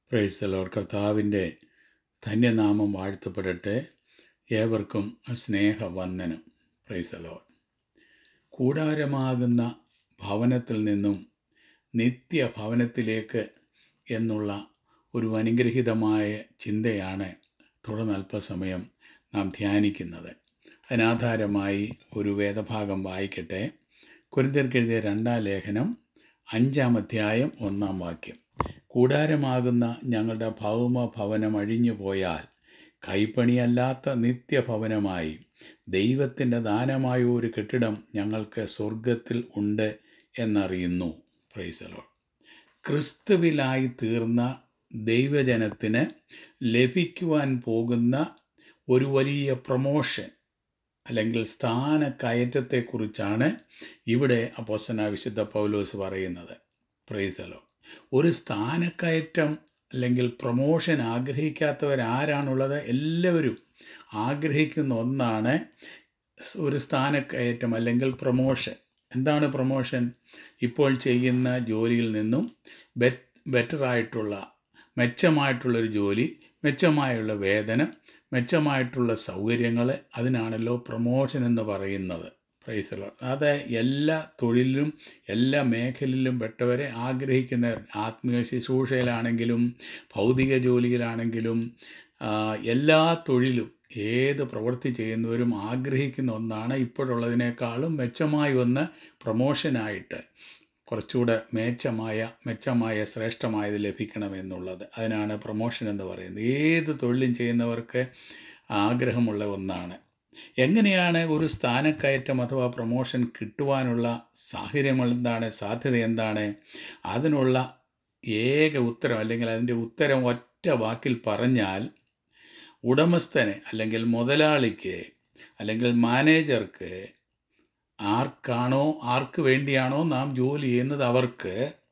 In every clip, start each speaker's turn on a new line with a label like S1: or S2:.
S1: price load കർത്താവിൻ്റെ ധന്യനാമം വാഴ്ത്തപ്പെടട്ടെ ഏവർക്കും സ്നേഹവന്ദനം പ്രൈസ് ലോഡ് കൂടാരമാകുന്ന ഭവനത്തിൽ നിന്നും നിത്യഭവനത്തിലേക്ക് എന്നുള്ള ഒരു അനുഗ്രഹീതമായ ചിന്തയാണ് തുടർന്ന് അല്പസമയം നാം ധ്യാനിക്കുന്നത് അതിനാധാരമായി ഒരു വേദഭാഗം വായിക്കട്ടെ കുരിന്തിയർക്കെഴുതിയ രണ്ടാം ലേഖനം അഞ്ചാം അധ്യായം ഒന്നാം വാക്യം കൂടാരമാകുന്ന ഞങ്ങളുടെ ഭൗമ ഭവനം അഴിഞ്ഞു പോയാൽ കൈപ്പണിയല്ലാത്ത നിത്യഭവനമായി ദൈവത്തിൻ്റെ ദാനമായ ഒരു കെട്ടിടം ഞങ്ങൾക്ക് സ്വർഗത്തിൽ ഉണ്ട് എന്നറിയുന്നു പ്രൈസലോ ക്രിസ്തുവിലായി തീർന്ന ദൈവജനത്തിന് ലഭിക്കുവാൻ പോകുന്ന ഒരു വലിയ പ്രമോഷൻ അല്ലെങ്കിൽ സ്ഥാനക്കയറ്റത്തെക്കുറിച്ചാണ് ഇവിടെ അപ്പോസന വിശുദ്ധ പൗലോസ് പറയുന്നത് പ്രൈസലോ ഒരു സ്ഥാനക്കയറ്റം അല്ലെങ്കിൽ പ്രമോഷൻ ആഗ്രഹിക്കാത്തവരാരാണുള്ളത് എല്ലാവരും ആഗ്രഹിക്കുന്ന ഒന്നാണ് ഒരു സ്ഥാനക്കയറ്റം അല്ലെങ്കിൽ പ്രമോഷൻ എന്താണ് പ്രമോഷൻ ഇപ്പോൾ ചെയ്യുന്ന ജോലിയിൽ നിന്നും ബെറ്റ് ബെറ്ററായിട്ടുള്ള മെച്ചമായിട്ടുള്ളൊരു ജോലി മെച്ചമായുള്ള വേതനം മെച്ചമായിട്ടുള്ള സൗകര്യങ്ങൾ അതിനാണല്ലോ പ്രമോഷൻ എന്ന് പറയുന്നത് പ്രൈസലോ അത് എല്ലാ തൊഴിലിലും എല്ലാ മേഖലയിലും പെട്ടവരെ ആഗ്രഹിക്കുന്നവർ ആത്മീയ ശുശ്രൂഷയിലാണെങ്കിലും ഭൗതിക ജോലിയിലാണെങ്കിലും ആ, എല്ലാ തൊഴിലും ഏത് പ്രവൃത്തി ചെയ്യുന്നവരും ആഗ്രഹിക്കുന്ന ഒന്നാണ് ഇപ്പോഴുള്ളതിനേക്കാളും മെച്ചമായ ഒന്ന് പ്രമോഷനായിട്ട് കുറച്ചുകൂടെ മേച്ചമായ മെച്ചമായ ശ്രേഷ്ഠമായത് ലഭിക്കണമെന്നുള്ളത് അതിനാണ് പ്രമോഷൻ എന്ന് പറയുന്നത് ഏത് തൊഴിലും ചെയ്യുന്നവർക്ക് ആഗ്രഹമുള്ള ഒന്നാണ് എങ്ങനെയാണ് ഒരു സ്ഥാനക്കയറ്റം അഥവാ പ്രമോഷൻ കിട്ടുവാനുള്ള സാഹചര്യങ്ങൾ എന്താണ് സാധ്യത എന്താണ് അതിനുള്ള ഏക ഉത്തരം അല്ലെങ്കിൽ അതിൻ്റെ ഉത്തരം ഒറ്റ വാക്കിൽ പറഞ്ഞാൽ ഉടമസ്ഥന് അല്ലെങ്കിൽ മുതലാളിക്ക് അല്ലെങ്കിൽ മാനേജർക്ക് ആർക്കാണോ ആർക്ക് വേണ്ടിയാണോ നാം ജോലി ചെയ്യുന്നത് അവർക്ക്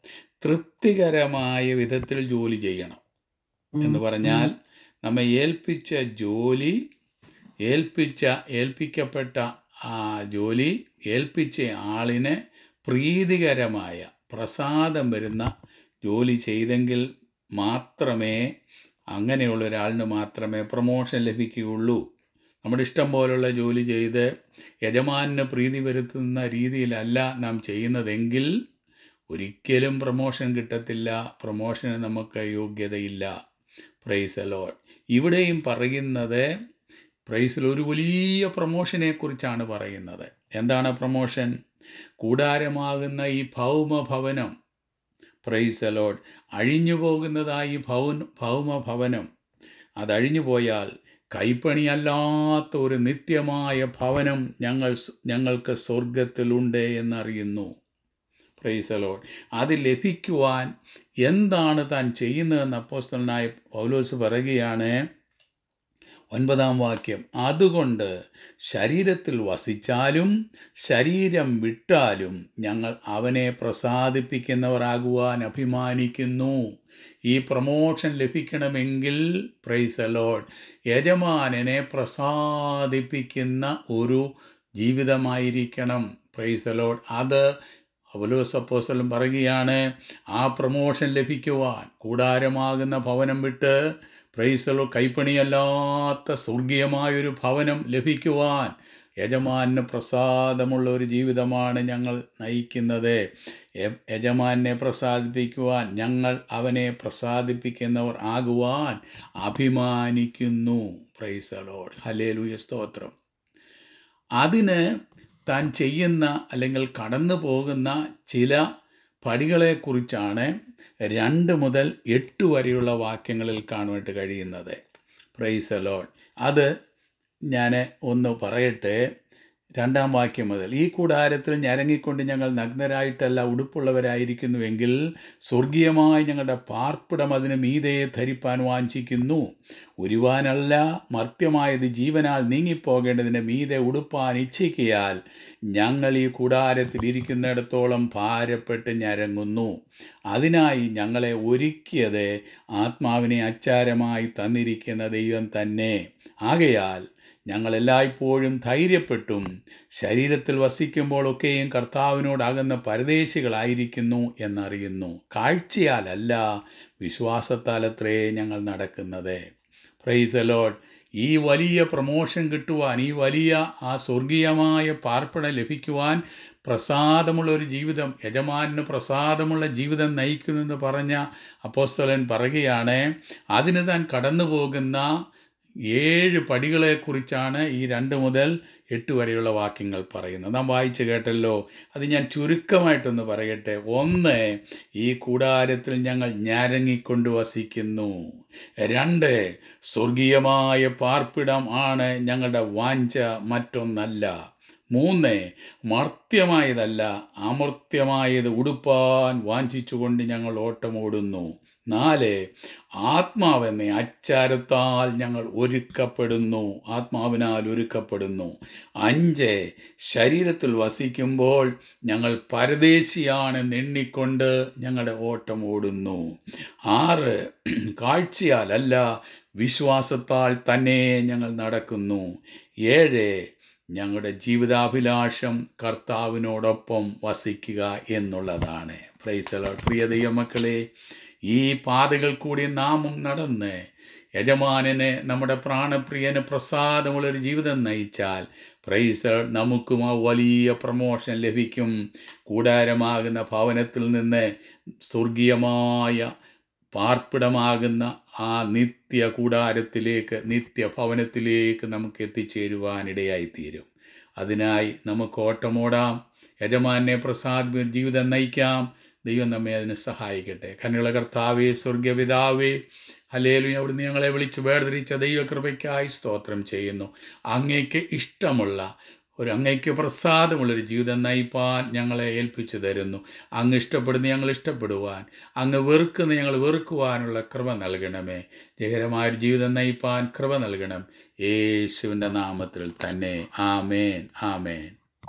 S1: തൃപ്തികരമായ വിധത്തിൽ ജോലി ചെയ്യണം എന്ന് പറഞ്ഞാൽ നമ്മെ ഏൽപ്പിച്ച ജോലി ഏൽപ്പിച്ച ഏൽപ്പിക്കപ്പെട്ട ആ ജോലി ഏൽപ്പിച്ച ആളിന് പ്രീതികരമായ പ്രസാദം വരുന്ന ജോലി ചെയ്തെങ്കിൽ മാത്രമേ അങ്ങനെയുള്ള ഒരാളിന് മാത്രമേ പ്രമോഷൻ ലഭിക്കുകയുള്ളൂ നമ്മുടെ ഇഷ്ടം പോലുള്ള ജോലി ചെയ്ത് യജമാനിന് പ്രീതി വരുത്തുന്ന രീതിയിലല്ല നാം ചെയ്യുന്നതെങ്കിൽ ഒരിക്കലും പ്രമോഷൻ കിട്ടത്തില്ല പ്രമോഷന് നമുക്ക് യോഗ്യതയില്ല പ്രൈസ് അലോൾ ഇവിടെയും പറയുന്നത് പ്രൈസിൽ ഒരു വലിയ പ്രമോഷനെ കുറിച്ചാണ് പറയുന്നത് എന്താണ് പ്രമോഷൻ കൂടാരമാകുന്ന ഈ ഭൗമഭവനം പ്രൈസ് അലോഡ് അഴിഞ്ഞു പോകുന്നതായി ഭൗൻ ഭൗമഭവനം അതഴിഞ്ഞു പോയാൽ കൈപ്പണിയല്ലാത്ത ഒരു നിത്യമായ ഭവനം ഞങ്ങൾ ഞങ്ങൾക്ക് സ്വർഗത്തിലുണ്ട് എന്നറിയുന്നു പ്രൈസലോഡ് അത് ലഭിക്കുവാൻ എന്താണ് താൻ ചെയ്യുന്നതെന്ന് അപ്പോസ്തലനായ പൗലോസ് പറയുകയാണ് ഒൻപതാം വാക്യം അതുകൊണ്ട് ശരീരത്തിൽ വസിച്ചാലും ശരീരം വിട്ടാലും ഞങ്ങൾ അവനെ പ്രസാദിപ്പിക്കുന്നവരാകുവാൻ അഭിമാനിക്കുന്നു ഈ പ്രമോഷൻ ലഭിക്കണമെങ്കിൽ പ്രൈസ് അലോഡ് യജമാനനെ പ്രസാദിപ്പിക്കുന്ന ഒരു ജീവിതമായിരിക്കണം പ്രൈസ് അലോഡ് അത് പൗലോസ് അപ്പോസ്തലൻ പറയുകയാണ് ആ പ്രമോഷൻ ലഭിക്കുവാൻ കൂടാരമാകുന്ന ഭവനം വിട്ട് പ്രൈസലോ കൈപ്പണിയല്ലാത്ത സ്വർഗീയമായൊരു ഭവനം ലഭിക്കുവാൻ യജമാന് പ്രസാദമുള്ള ഒരു ജീവിതമാണ് ഞങ്ങൾ നയിക്കുന്നത് യ- യജമാനെ പ്രസാദിപ്പിക്കുവാൻ ഞങ്ങൾ അവനെ പ്രസാദിപ്പിക്കുന്നവർ ആകുവാൻ അഭിമാനിക്കുന്നു പ്രൈസലോഡ് ഹലേലുയ സ്തോത്രം അതിന് താൻ ചെയ്യുന്ന അല്ലെങ്കിൽ കടന്നു പോകുന്ന ചില പടികളെക്കുറിച്ചാണ് രണ്ട് മുതൽ എട്ട് വരെയുള്ള വാക്യങ്ങളിൽ കാണുവാനായിട്ട് കഴിയുന്നത് പ്രൈസ് അലോൺ അത് ഞാൻ ഒന്ന് പറയട്ടെ രണ്ടാം വാക്യം മുതൽ ഈ കൂടാരത്തിൽ ഞരങ്ങിക്കൊണ്ട് ഞങ്ങൾ നഗ്നരായിട്ടല്ല ഉടുപ്പുള്ളവരായിരിക്കുന്നുവെങ്കിൽ സ്വർഗീയമായി ഞങ്ങളുടെ പാർപ്പിടം അതിന് മീതയെ ധരിപ്പാൻ വാഞ്ചിക്കുന്നു ഉരുവാനല്ല മർത്യമായത് ജീവനാൽ നീങ്ങിപ്പോകേണ്ടതിന് മീതെ ഉടുപ്പാൻ ഇച്ഛിക്കയാൽ ഞങ്ങൾ ഈ കൂടാരത്തിൽ ഇരിക്കുന്നിടത്തോളം ഭാരപ്പെട്ട് ഞരങ്ങുന്നു അതിനായി ഞങ്ങളെ ഒരുക്കിയത് ആത്മാവിനെ അച്ചാരമായി തന്നിരിക്കുന്ന ദൈവം തന്നെ ആകയാൽ ഞങ്ങളെല്ലായ്പ്പോഴും ധൈര്യപ്പെട്ടും ശരീരത്തിൽ വസിക്കുമ്പോഴൊക്കെയും കർത്താവിനോടകുന്ന പരദേശികളായിരിക്കുന്നു എന്നറിയുന്നു കാഴ്ചയാലല്ല വിശ്വാസത്താലത്രേ ഞങ്ങൾ നടക്കുന്നത് പ്രൈസ് ലോഡ് ഈ വലിയ പ്രമോഷൻ കിട്ടുവാൻ ഈ വലിയ ആ സ്വർഗീയമായ പാർപ്പിടം ലഭിക്കുവാൻ പ്രസാദമുള്ള ഒരു ജീവിതം യജമാനന് പ്രസാദമുള്ള ജീവിതം നയിക്കുന്നെന്ന് പറഞ്ഞ അപ്പോസ്തലൻ പറയുകയാണ് അതിന് താൻ കടന്നു പോകുന്ന ഏഴ് പടികളെക്കുറിച്ചാണ് ഈ രണ്ട് മുതൽ എട്ട് വരെയുള്ള വാക്യങ്ങൾ പറയുന്നത് നാം വായിച്ചു കേട്ടല്ലോ അത് ഞാൻ ചുരുക്കമായിട്ടൊന്ന് പറയട്ടെ ഒന്ന് ഈ കൂടാരത്തിൽ ഞങ്ങൾ ഞരങ്ങിക്കൊണ്ട് വസിക്കുന്നു രണ്ട് സ്വർഗീയമായ പാർപ്പിടം ആണ് ഞങ്ങളുടെ വാഞ്ച മറ്റൊന്നല്ല മൂന്ന് മർത്യമായതല്ല അമർത്യമായത് ഉടുപ്പാൻ വാഞ്ചിച്ചുകൊണ്ട് ഞങ്ങൾ ഓട്ടമോടുന്നു നാല് ആത്മാവെന്ന അച്ചാരത്താൽ ഞങ്ങൾ ഒരുക്കപ്പെടുന്നു ആത്മാവിനാൽ ഒരുക്കപ്പെടുന്നു അഞ്ച് ശരീരത്തിൽ വസിക്കുമ്പോൾ ഞങ്ങൾ പരദേശിയാണെന്ന് എണ്ണിക്കൊണ്ട് ഞങ്ങളുടെ ഓട്ടം ഓടുന്നു ആറ് കാഴ്ചയാലല്ല വിശ്വാസത്താൽ തന്നെ ഞങ്ങൾ നടക്കുന്നു ഏഴ് ഞങ്ങളുടെ ജീവിതാഭിലാഷം കർത്താവിനോടൊപ്പം വസിക്കുക എന്നുള്ളതാണ് പ്രൈസലോ പ്രിയ ദൈവമക്കളെ ഈ പാതകൾ കൂടി നാമും നടന്ന് യജമാനന് നമ്മുടെ പ്രാണപ്രിയന് പ്രസാദമുള്ളൊരു ജീവിതം നയിച്ചാൽ പ്രൈസർ നമുക്കും ആ വലിയ പ്രമോഷൻ ലഭിക്കും കൂടാരമാകുന്ന ഭവനത്തിൽ നിന്ന് സ്വർഗീയമായ പാർപ്പിടമാകുന്ന ആ നിത്യ കൂടാരത്തിലേക്ക് നിത്യ ഭവനത്തിലേക്ക് നമുക്ക് എത്തിച്ചേരുവാനിടയായിത്തീരും അതിനായി നമുക്ക് ഓട്ടമോടാം യജമാനെ പ്രസാദ് ജീവിതം നയിക്കാം ദൈവം നമ്മെ അതിന് സഹായിക്കട്ടെ കന്നുള്ള കർത്താവേ സ്വർഗപിതാവേ ഹലേലു അവിടുന്ന് ഞങ്ങളെ വിളിച്ച് വേർതിരിച്ച ദൈവകൃപയ്ക്കായി സ്തോത്രം ചെയ്യുന്നു അങ്ങേക്ക് ഇഷ്ടമുള്ള ഒരു അങ്ങയ്ക്ക് പ്രസാദമുള്ളൊരു ജീവിതം നയിപ്പാൻ ഞങ്ങളെ ഏൽപ്പിച്ചു തരുന്നു അങ്ങ് ഇഷ്ടപ്പെടുന്ന ഞങ്ങൾ ഇഷ്ടപ്പെടുവാൻ അങ്ങ് വെറുക്കുന്ന ഞങ്ങൾ വെറുക്കുവാനുള്ള കൃപ നൽകണമേ ജയകരമായൊരു ജീവിതം നയിപ്പാൻ കൃപ നൽകണം യേശുവിൻ്റെ നാമത്തിൽ തന്നെ ആമേൻ ആമേൻ